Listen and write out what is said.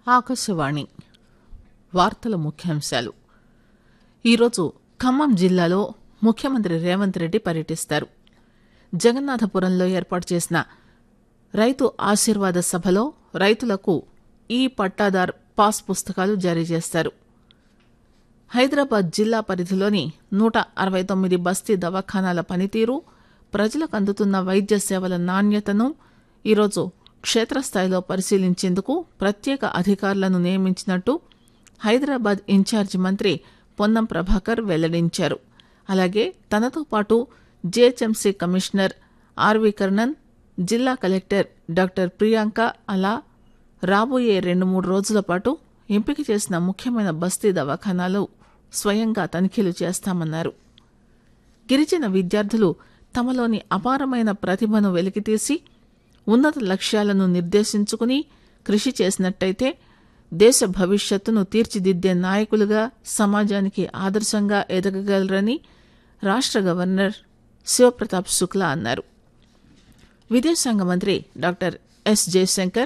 ఆకాశవాణి వార్తల ముఖ్యాంశాలు ఈరోజు ఖమ్మం జిల్లాలో ముఖ్యమంత్రి రేవంత్ రెడ్డి పర్యటిస్తారు జగన్నాథపురంలో ఏర్పాటు చేసిన రైతు ఆశీర్వాద సభలో రైతులకు ఈ పట్టాదార్ పాస్ పుస్తకాలు జారీ చేస్తారు హైదరాబాద్ జిల్లా పరిధిలోని నూట అరవై తొమ్మిది బస్తీ దవాఖానాల పనితీరు ప్రజలకు అందుతున్న వైద్య సేవల నాణ్యతను ఈరోజు క్షేత్రస్థాయిలో పరిశీలించేందుకు ప్రత్యేక అధికారులను నియమించినట్టు హైదరాబాద్ ఇన్ఛార్జి మంత్రి పొన్నం ప్రభాకర్ వెల్లడించారు అలాగే తనతో పాటు జీహెచ్ఎంసీ కమిషనర్ ఆర్వి కర్ణన్ జిల్లా కలెక్టర్ డాక్టర్ ప్రియాంక అలా రాబోయే రెండు మూడు రోజుల పాటు ఎంపిక చేసిన ముఖ్యమైన బస్తీ దవాఖానాలు స్వయంగా తనిఖీలు చేస్తామన్నారు గిరిజన విద్యార్థులు తమలోని అపారమైన ప్రతిభను వెలికితీసి ఉన్నత లక్ష్యాలను నిర్దేశించుకుని కృషి చేసినట్టయితే దేశ భవిష్యత్తును తీర్చిదిద్దే నాయకులుగా సమాజానికి ఆదర్శంగా ఎదగగలరని రాష్ట్ర గవర్నర్ శివప్రతాప్ శుక్లా అన్నారు విదేశాంగ మంత్రి డాక్టర్ ఎస్ జయశంకర్